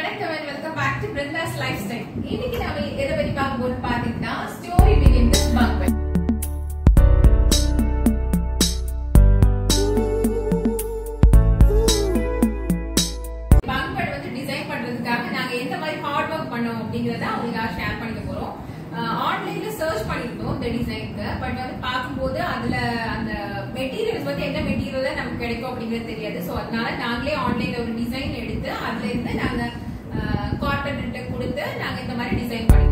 வணக்கம் and welcome back to Brinda's Lifestyle. இன்னைக்கு நாம எதை பத்தி பார்க்க போறோம் பாத்தீங்கன்னா story begin this bunk bunk வந்து டிசைன் பண்றதுக்காக நாங்க எந்த மாதிரி ஹார்ட் ஒர்க் பண்ணோம் அப்படிங்கறத அவங்களுக்காக ஷேர் பண்ணிக்க போறோம் ஆன்லைன்ல சர்ச் பண்ணிருந்தோம் இந்த டிசைனுக்கு பட் வந்து பார்க்கும்போது அதுல அந்த மெட்டீரியல்ஸ் வந்து என்ன மெட்டீரியல் நமக்கு கிடைக்கும் அப்படிங்கிறது தெரியாது ஸோ அதனால நாங்களே ஆன்லைன்ல ஒரு டிசைன் எடுத்து அதுல இருந்து நாங்க கார்பெண்டர்கிட்ட கொடுத்து நாங்க இந்த மாதிரி டிசைன் பண்ணிட்டோம்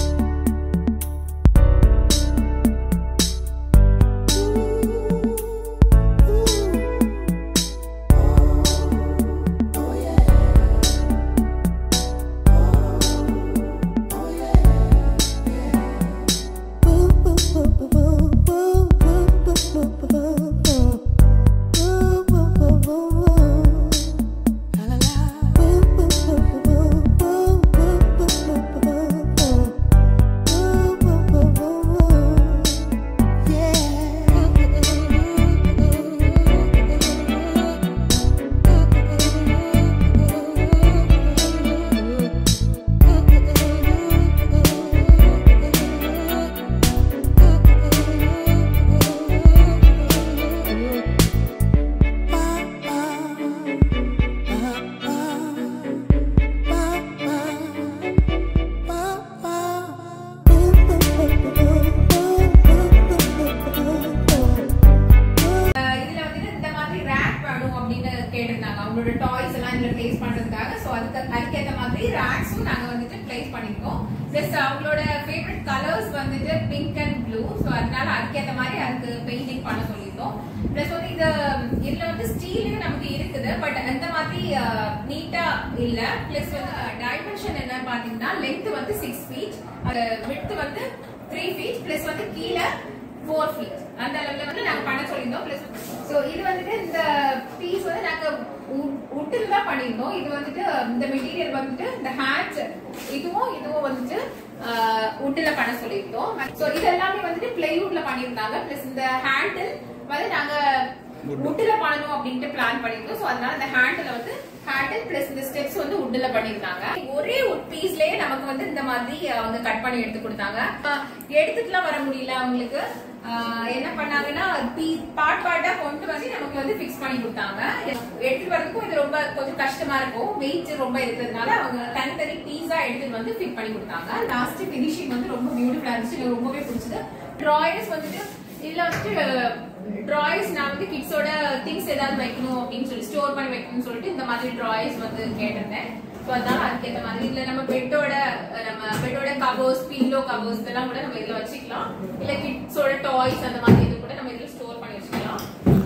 அஹ் இதுல வந்துட்டு இந்த மாதிரி ரேக் வேணும் அப்படின்னு கேட்டிருந்தாங்க அவங்களோட டாய்ஸ் எல்லாம் இதுல பிளேஸ் பண்றதுக்காக சோ அதுக்கு அதுக்கேத்த மாதிரி ரேக்ஸும் நாங்க வந்துட்டு பிளேஸ் பண்ணிருக்கோம் பிளஸ் அவங்களோட ஃபேவரட் கலர்ஸ் வந்துட்டு பிங்க் அண்ட் ப்ளூ சோ அதனால அதுக்கேத்த மாதிரி அதுக்கு பெயிண்டிங் பண்ண சொல்லியிருந்தோம் பிளஸ் வந்து இது இதுல வந்து ஸ்டீல் நமக்கு இருக்குது பட் அந்த மாதிரி நீட்டா இல்ல பிளஸ் வந்து டைமென்ஷன் என்ன பாத்தீங்கன்னா லென்த் வந்து சிக்ஸ் ஃபீட் விட்த் வந்து த்ரீ ஃபீட் பிளஸ் வந்து கீழே ஃபோர் ஃபீட் அந்த லெவல்ல வந்து நாங்க பண்ண சொல்லியிருந்தோம் பிளஸ் சோ இது வந்துட்டு இந்த பீஸ் வந்து நாங்க உட்டில் தான் பண்ணியிருந்தோம் இது வந்துட்டு இந்த மெட்டீரியல் வந்துட்டு இந்த ஹேண்ட் இதுவும் இதுவும் வந்துட்டு உட்டில பண்ண சொல்லியிருந்தோம் சோ இது எல்லாமே வந்துட்டு பிளைவுட்ல பண்ணியிருந்தாங்க பிளஸ் இந்த ஹேண்டில் வந்து நாங்க உட்டில பண்ணணும் அப்படின்ட்டு பிளான் பண்ணியிருந்தோம் சோ அதனால இந்த ஹேண்டில் வந்து ஹேண்டில் பிளஸ் இந்த ஸ்டெப்ஸ் வந்து உட்டில பண்ணியிருந்தாங்க ஒரே ஒரு பீஸ்லயே நமக்கு வந்து இந்த மாதிரி அவங்க கட் பண்ணி எடுத்து கொடுத்தாங்க அஹ் எடுத்துட்டுலாம் வர முடியல அவங்களுக்கு ஆஹ் என்ன பண்ணாங்கன்னா பார்ட் பார்ட்டா கொண்டு வந்து நமக்கு வந்து ஃபிக்ஸ் பண்ணி கொடுத்தாங்க எடுத்துட்டு வரதுக்கும் இது ரொம்ப கொஞ்சம் கஷ்டமா இருக்கும் வெயிட் ரொம்ப இருக்கிறதுனால அவங்க தனித்தனி பீஸா எடுத்துட்டு வந்து ஃபிட் பண்ணி கொடுத்தாங்க லாஸ்ட் பினிஷிங் வந்து ரொம்ப பியூட்டிஃபுல்லா இருந்துச்சு எனக்கு ரொம்பவே பிடிச்சது டிராயர்ஸ் வந்துட்டு இதுல வந்துட்டு டிராயர்ஸ் நான் வந்து கிட்ஸோட திங்ஸ் ஏதாவது வைக்கணும் அப்படின்னு சொல்லி ஸ்டோர் பண்ணி வைக்கணும்னு சொல்லிட்டு இந்த மாதிரி டிராயர்ஸ் வந்து கேட்டிருந்தேன் ஸோ அதனால அதுக்கேற்ற மாதிரி இதுல நம்ம பெட்டோட நம்ம பெட்டோட கவர்ஸ் பில்லோ கவர்ஸ் இதெல்லாம் கூட நம்ம இதுல வச்சுக்கலாம் இல்ல கிட்ஸோட டாய்ஸ் அந்த மாதிரி இது கூட நம்ம இதுல ஸ்டோர் பண்ணி வச்சுக்கலாம்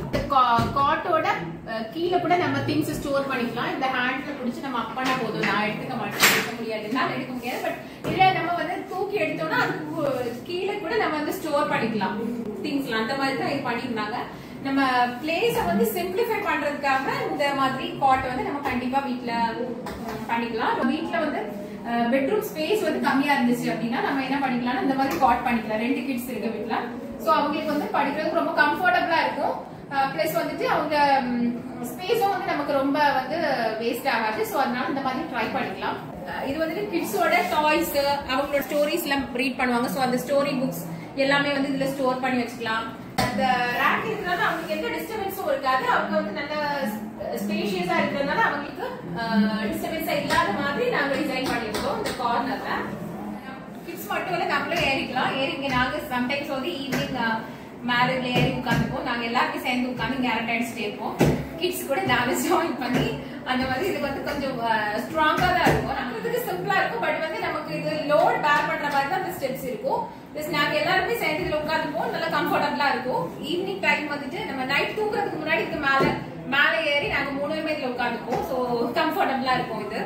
காட்டோட கீழே கூட நம்ம திங்ஸ் ஸ்டோர் பண்ணிக்கலாம் இந்த ஹேண்ட்ல பிடிச்சி நம்ம அப் பண்ணா போதும் நான் எடுத்துக்க மாட்டேன் எடுக்க முடியாது என்னால எடுக்க முடியாது பட் இதுல நம்ம வந்து தூக்கி எடுத்தோம்னா அதுக்கு கீழே கூட நம்ம வந்து ஸ்டோர் பண்ணிக்கலாம் திங்ஸ்லாம் அந்த மாதிரி தான் இது பண்ணியிருந்தாங்க நம்ம பிளேஸ வந்து சிம்பிளிஃபை பண்றதுக்காக இந்த மாதிரி காட் வந்து நம்ம கண்டிப்பா வீட்ல பண்ணிக்கலாம் வீட்ல வந்து பெட்ரூம் ஸ்பேஸ் வந்து கம்மியா இருந்துச்சு அப்படின்னா நம்ம என்ன பண்ணிக்கலாம்னா இந்த மாதிரி காட் பண்ணிக்கலாம் ரெண்டு கிட்ஸ் இருக்கு வீட்ல சோ அவங்களுக்கு வந்து படிக்கிறதுக்கு ரொம்ப கம்ஃபர்டபுளா இருக்கும் பிளஸ் வந்துட்டு அவங்க ஸ்பேஸும் வந்து நமக்கு ரொம்ப வந்து வேஸ்ட் ஆகாது சோ அதனால இந்த மாதிரி ட்ரை பண்ணிக்கலாம் அஹ் இது வந்துட்டு கிட்ஸோட டாய்ஸ் அவங்களோட ஸ்டோரிஸ் எல்லாம் ரீட் பண்ணுவாங்க சோ அந்த ஸ்டோரி புக்ஸ் எல்லாமே வந்து இதுல ஸ்டோர் பண்ணி வச்சுக்கலாம் அந்த ரேக் இருக்கிறதுனால அவங்களுக்கு எந்த டிஸ்டர்பன்ஸும் இருக்காது அவங்க வந்து நல்ல ஸ்பேஷியஸா இருக்கிறதுனால அவங்களுக்கு டிஸ்டர்பன்ஸா இல்லாத மாதிரி நாங்க டிசைன் பண்ணியிருக்கோம் இந்த கார்னர்ல கிட்ஸ் மட்டும் இல்ல நம்மளும் ஏறிக்கலாம் ஏறி இங்க நாங்க சம்டைம்ஸ் வந்து ஈவினிங் மேரேஜ்ல ஏறி உட்காந்துப்போம் நாங்க எல்லாருமே சேர்ந்து உட்காந்து இங்க அரட்டை அடிச்சுட்டே இருப்போம் கிட்ஸ் கூட நாங்க ஜாயின் பண்ணி அந்த மாதிரி இது வந்து கொஞ்சம் ஸ்ட்ராங்கா தான் இருக்கும் நம்மளுக்கு சிம்பிளா இருக்கும் பட் வந்து நமக்கு இது லோட் பேர் பண்ற மாதிரி தான் அந்த ஸ்டெப்ஸ் இருக்கும் பிளஸ் நாங்க எல்லாருமே சேர்ந்து இதுல உட்காந்துப்போம் நல்லா கம்ஃபர்டபுளா இருக்கும் ஈவினிங் டைம் வந்துட்டு நம்ம நைட் தூங்குறதுக்கு முன்னாடி இது மேல மேல ஏறி நாங்க மூணு பேருமே இதுல உட்காந்துப்போம் சோ கம்ஃபர்டபுளா இருக்கும் இது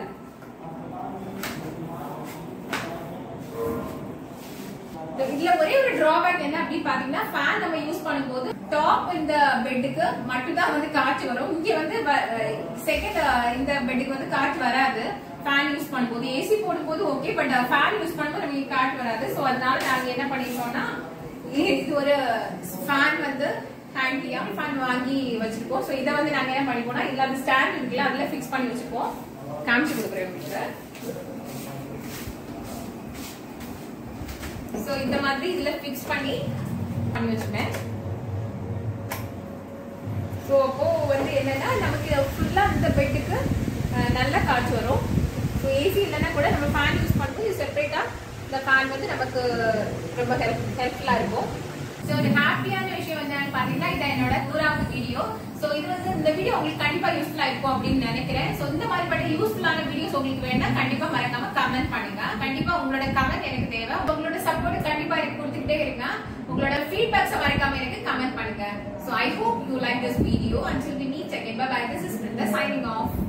இதுல ஒரே ஒரு டிராபேக் என்ன அப்படின்னு பாத்தீங்கன்னா ஃபேன் நம்ம யூஸ் பண்ணும்போது டாப் இந்த பெட்டுக்கு மட்டும் தான் வந்து காற்று வரும் இங்க வந்து செகண்ட் இந்த பெட்டுக்கு வந்து காற்று வராது ஃபேன் யூஸ் பண்ணும்போது ஏசி போடும்போது ஓகே பட் ஃபேன் யூஸ் பண்ணும்போது நமக்கு காற்று வராது சோ அதனால நாங்க என்ன பண்ணிருக்கோம்னா இது ஒரு ஃபேன் வந்து ஹேண்டியா ஃபேன் வாங்கி வச்சிருக்கோம் சோ இதை வந்து நாங்க என்ன பண்ணிப்போம்னா இல்ல அந்த ஸ்டாண்ட் இருக்குல்ல அதுல ஃபிக்ஸ் பண்ணி வச்சிருக்கோம் காமிச்சு கொடுக்குறேன் உங்களுக்கு சோ இந்த மாதிரி இதுல ஃபிக்ஸ் பண்ணி பண்ணி வச்சிருக்கேன் ஸோ அப்போ வந்து என்னன்னா நமக்கு ஃபுல்லா இந்த பெட்டுக்கு நல்ல காற்று வரும் ஸோ ஏசி இல்லைன்னா கூட நம்ம ஃபேன் யூஸ் பண்ணும்போது இது செப்பரேட்டா இந்த ஃபேன் வந்து நமக்கு ரொம்ப ஹெல்ப் ஹெல்ப்ஃபுல்லா இருக்கும் ஸோ ஒரு ஹாப்பியான விஷயம் வந்து என்னன்னு பார்த்தீங்கன்னா இது என்னோட நூறாவது வீடியோ ஸோ இது வந்து இந்த வீடியோ உங்களுக்கு கண்டிப்பா யூஸ்ஃபுல்லா இருக்கும் அப்படின்னு நினைக்கிறேன் ஸோ இந்த மாதிரிப்பட்ட யூஸ்ஃபுல்லான வீடியோஸ் உங்களுக்கு வேணா கண்டிப்பா மறக்காம கமெண்ட் பண்ணுங்க கண்டிப்பா உங்களோட கமெண்ட் எனக்கு தேவை உங்களோட சப்போர்ட் கண்டிப்பா எனக்கு கொடுத்துக்கிட்டே இருங்க உங்களோட ஃபீட்பேக்ஸ் மறக்காம எனக்கு கமெண்ட் பண்ணுங்க so I hope you like this video until we meet again bye bye this is Brinda signing off